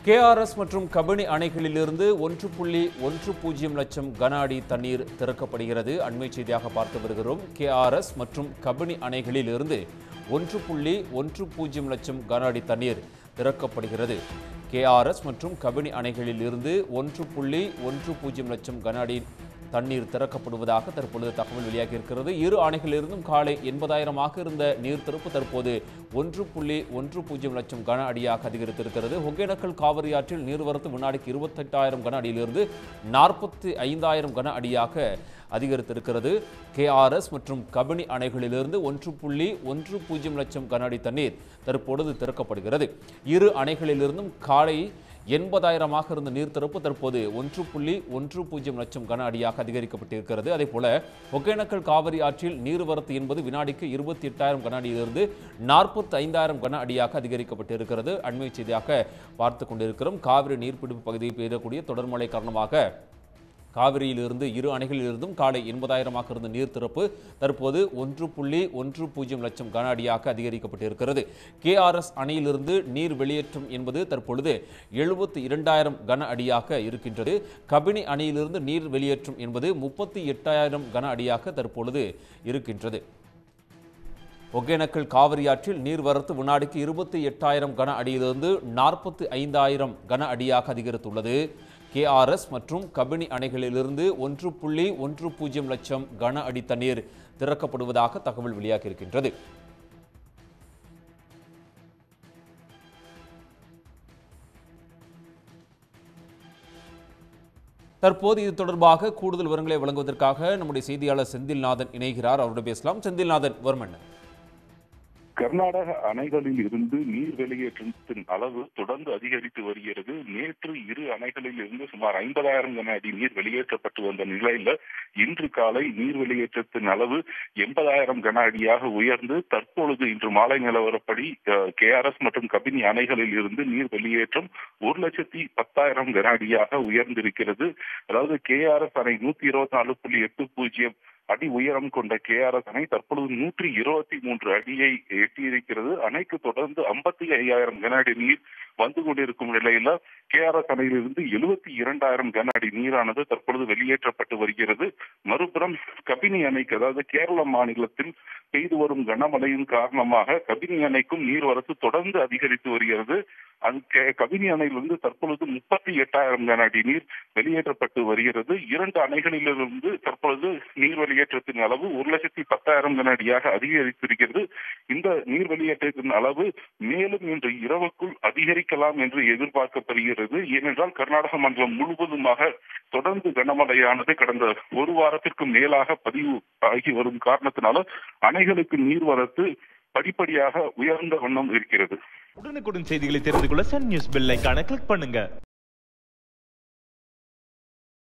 KRS மற்றும் கபினி அணைகளிலிருந்து ஒன்று புள்ளி ஒன்று பூஜ்ஜியம் லட்சம் கன அடி தண்ணீர் திறக்கப்படுகிறது அண்மை செய்தியாக பார்த்து வருகிறோம் கேஆர்எஸ் மற்றும் கபினி அணைகளிலிருந்து ஒன்று புள்ளி ஒன்று பூஜ்ஜியம் லட்சம் கன அடி தண்ணீர் திறக்கப்படுகிறது கேஆர்எஸ் மற்றும் கபினி அணைகளிலிருந்து ஒன்று புள்ளி ஒன்று பூஜ்ஜியம் லட்சம் கன அடி தண்ணீர் திறக்கப்படுவதாக தற்பொழுது தகவல் வெளியாகி இருக்கிறது இரு அணைகளிலிருந்தும் காலை எண்பதாயிரமாக இருந்த நீர் திறப்பு தற்போது ஒன்று புள்ளி ஒன்று பூஜ்ஜியம் லட்சம் கன அடியாக அதிகரித்திருக்கிறது ஒகேனக்கல் காவிரி ஆற்றில் நீர்வரத்து வினாடிக்கு இருபத்தெட்டாயிரம் கன அடியிலிருந்து நாற்பத்தி ஐந்தாயிரம் கன அடியாக அதிகரித்திருக்கிறது கேஆர்எஸ் மற்றும் கபினி அணைகளிலிருந்து ஒன்று புள்ளி ஒன்று பூஜ்ஜியம் லட்சம் கன அடி தண்ணீர் தற்பொழுது திறக்கப்படுகிறது இரு அணைகளிலிருந்தும் காலை எண்பதாயிரமாக இருந்த நீர் திறப்பு தற்போது ஒன்று புள்ளி ஒன்று பூஜ்ஜியம் லட்சம் கன அடியாக அதிகரிக்கப்பட்டிருக்கிறது அதே போல ஒகேனக்கல் காவிரி ஆற்றில் நீர்வரத்து என்பது வினாடிக்கு இருபத்தி எட்டாயிரம் கன அடியிலிருந்து நாற்பத்தி ஐந்தாயிரம் கன அடியாக அதிகரிக்கப்பட்டிருக்கிறது அண்மை செய்தியாக பார்த்து கொண்டிருக்கிறோம் காவிரி நீர்பிடிப்பு பகுதியில் பெய்யக்கூடிய தொடர் மழை காரணமாக காவிரியிலிருந்து இரு அணைகளிலிருந்தும் காலை எண்பதாயிரமாக இருந்த நீர் திறப்பு தற்போது ஒன்று புள்ளி ஒன்று பூஜ்ஜியம் லட்சம் கன அடியாக அதிகரிக்கப்பட்டிருக்கிறது கேஆர்எஸ் அணையிலிருந்து நீர் வெளியேற்றம் என்பது தற்பொழுது எழுபத்தி இரண்டாயிரம் கன அடியாக இருக்கின்றது கபினி அணையிலிருந்து நீர் வெளியேற்றம் என்பது முப்பத்தி எட்டாயிரம் கன அடியாக தற்பொழுது இருக்கின்றது ஒகேனக்கல் காவிரி ஆற்றில் நீர்வரத்து வினாடிக்கு இருபத்தி எட்டாயிரம் கன அடியிலிருந்து நாற்பத்தி ஐந்தாயிரம் கன அடியாக அதிகரித்துள்ளது கேஆர்எஸ் மற்றும் கபினி அணைகளிலிருந்து ஒன்று புள்ளி ஒன்று பூஜ்ஜியம் லட்சம் கன அடி தண்ணீர் திறக்கப்படுவதாக தகவல் வெளியாகியிருக்கின்றது தற்போது இது தொடர்பாக கூடுதல் விவரங்களை வழங்குவதற்காக நம்முடைய செய்தியாளர் செந்தில்நாதன் இணைகிறார் அவருடைய பேசலாம் செந்தில்நாதன் வர்மன் கர்நாடக அணைகளில் இருந்து நீர் வெளியேற்றத்தின் அளவு தொடர்ந்து அதிகரித்து வருகிறது நேற்று இரு அணைகளில் இருந்து சுமார் ஐம்பதாயிரம் கன அடி நீர் வெளியேற்றப்பட்டு வந்த நிலையில இன்று காலை நீர் வெளியேற்றத்தின் அளவு எண்பதாயிரம் கன அடியாக உயர்ந்து தற்பொழுது இன்று மாலை நிலவரப்படி கேஆர்எஸ் மற்றும் கபினி அணைகளில் இருந்து நீர் வெளியேற்றம் ஒரு லட்சத்தி பத்தாயிரம் கன அடியாக உயர்ந்திருக்கிறது அதாவது கேஆர்எஸ் அணை நூத்தி இருபத்தி நாலு புள்ளி எட்டு பூஜ்ஜியம் அடி உயரம் கொண்ட கேஆர்எஸ் அணை தற்பொழுது நூற்றி இருபத்தி மூன்று அடியை எட்டியிருக்கிறது அணைக்கு தொடர்ந்து ஐம்பத்தி ஐயாயிரம் கன அடி நீர் வந்து கொண்டிருக்கும் நிலையில கேஆர்எஸ் அணையிலிருந்து எழுபத்தி இரண்டாயிரம் கன அடி நீரானது தற்பொழுது வெளியேற்றப்பட்டு வருகிறது மறுபுறம் கபினி அணைக்கு அதாவது கேரள மாநிலத்தில் பெய்து வரும் கனமழையின் காரணமாக கபினி அணைக்கும் நீர்வரத்து தொடர்ந்து அதிகரித்து வருகிறது அது கபினி அணையிலிருந்து தற்பொழுது முப்பத்தி எட்டாயிரம் கன அடி நீர் வெளியேற்றப்பட்டு வருகிறது இரண்டு அணைகளிலிருந்து தற்பொழுது நீர் வெளியேற்றத்தின் அளவு ஒரு லட்சத்தி பத்தாயிரம் கன அடியாக அதிகரித்திருக்கிறது இந்த நீர் வெளியேற்றத்தின் அளவு மேலும் இன்று இரவுக்குள் அதிகரிக்கலாம் என்று எதிர்பார்க்கப்படுகிறது ஏனென்றால் கர்நாடக மண்டலம் முழுவதுமாக தொடர்ந்து கனமழையானது கடந்த ஒரு வாரத்திற்கு மேலாக பதிவு ஆகி வரும் காரணத்தினால அணைகளுக்கு நீர்வரத்து படிப்படியாக உயர்ந்த வண்ணம் இருக்கிறது உடனுக்குடன் செய்திகளை தெரிந்து கொள்ள சன் நியூஸ் பெல் ஐகானை கிளிக் பண்ணுங்க